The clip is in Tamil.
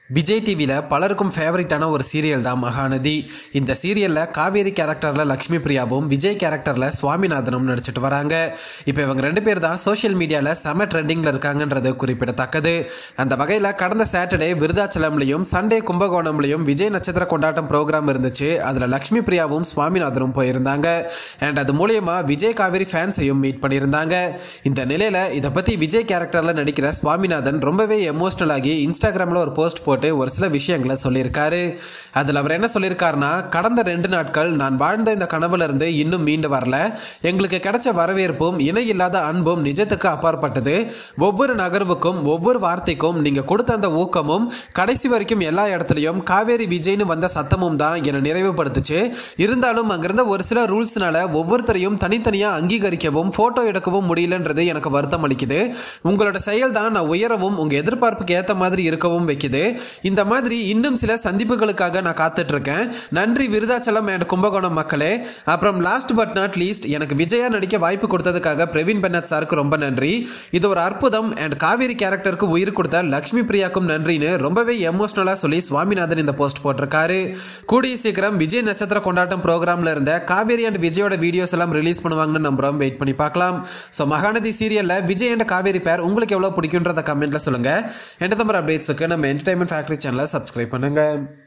விஜய் டிவியில் பலருக்கும் ஃபேவரட்டான ஒரு சீரியல் தான் மகாநதி இந்த சீரியலில் காவேரி கேரக்டரில் லக்ஷ்மி பிரியாவும் விஜய் கேரக்டரில் சுவாமிநாதனும் நடிச்சிட்டு வராங்க இப்போ இவங்க ரெண்டு பேர் தான் சோஷியல் மீடியாவில் செம ட்ரெண்டிங்கில் இருக்காங்கன்றது குறிப்பிடத்தக்கது அந்த வகையில் கடந்த சாட்டர்டே விருதாச்சலம்லையும் சண்டே கும்பகோணம்லையும் விஜய் நட்சத்திர கொண்டாட்டம் ப்ரோக்ராம் இருந்துச்சு அதில் லக்ஷ்மி பிரியாவும் சுவாமிநாதனும் போயிருந்தாங்க அண்ட் அது மூலயமா விஜய் காவேரி ஃபேன்ஸையும் மீட் பண்ணியிருந்தாங்க இந்த நிலையில் இதை பற்றி விஜய் கேரக்டரில் நடிக்கிற சுவாமிநாதன் ரொம்பவே எமோஷ்னல் ஆகி இன்ஸ்டாகிராமில் ஒரு போஸ்ட் போட்டு ஒரு சில விஷயங்களை சொல்லியிருக்காரு அதில் அவர் என்ன சொல்லியிருக்காருன்னா கடந்த ரெண்டு நாட்கள் நான் வாழ்ந்த இந்த கனவுல இருந்து இன்னும் மீண்டு வரல எங்களுக்கு கிடைச்ச வரவேற்பும் இணையில்லாத அன்பும் நிஜத்துக்கு அப்பாற்பட்டது ஒவ்வொரு நகர்வுக்கும் ஒவ்வொரு வார்த்தைக்கும் நீங்கள் கொடுத்த அந்த ஊக்கமும் கடைசி வரைக்கும் எல்லா இடத்துலையும் காவேரி விஜய்னு வந்த சத்தமும் தான் என்னை நிறைவுபடுத்துச்சு இருந்தாலும் அங்கிருந்த ஒரு சில ரூல்ஸ்னால ஒவ்வொருத்தரையும் தனித்தனியாக அங்கீகரிக்கவும் ஃபோட்டோ எடுக்கவும் முடியலன்றது எனக்கு வருத்தம் அளிக்குது உங்களோட செயல் தான் நான் உயரவும் உங்கள் எதிர்பார்ப்புக்கு ஏற்ற மாதிரி இருக்கவும் வைக்குது இந்த மாதிரி இன்னும் சில சந்திப்புகளுக்காக நான் காத்துட்டு இருக்கேன் நன்றி விருதாச்சலம் அண்ட் கும்பகோணம் மக்களே அப்புறம் லாஸ்ட் பட் நாட் லீஸ்ட் எனக்கு விஜயா நடிக்க வாய்ப்பு கொடுத்ததுக்காக பிரவீன் பென்னத் சாருக்கு ரொம்ப நன்றி இது ஒரு அற்புதம் அண்ட் காவேரி கேரக்டருக்கு உயிர் கொடுத்த லக்ஷ்மி பிரியாக்கும் நன்றின்னு ரொம்பவே எமோஷனலாக சொல்லி சுவாமிநாதன் இந்த போஸ்ட் போட்டிருக்காரு கூடிய சீக்கிரம் விஜய் நட்சத்திர கொண்டாட்டம் ப்ரோக்ராம்ல இருந்த காவேரி அண்ட் விஜயோட வீடியோஸ் எல்லாம் ரிலீஸ் பண்ணுவாங்கன்னு நம்புறோம் வெயிட் பண்ணி பார்க்கலாம் ஸோ மகாநதி சீரியல்ல விஜய் அண்ட் காவேரி பேர் உங்களுக்கு எவ்வளோ பிடிக்குன்றத கமெண்ட்ல சொல்லுங்க என்டர் அப்டேட்ஸுக்கு நம்ம என்டர்டைன்மெண்ட் ஃபேக்டரி சேனலை சப்ஸ்கிரைப் பண்ணுங்க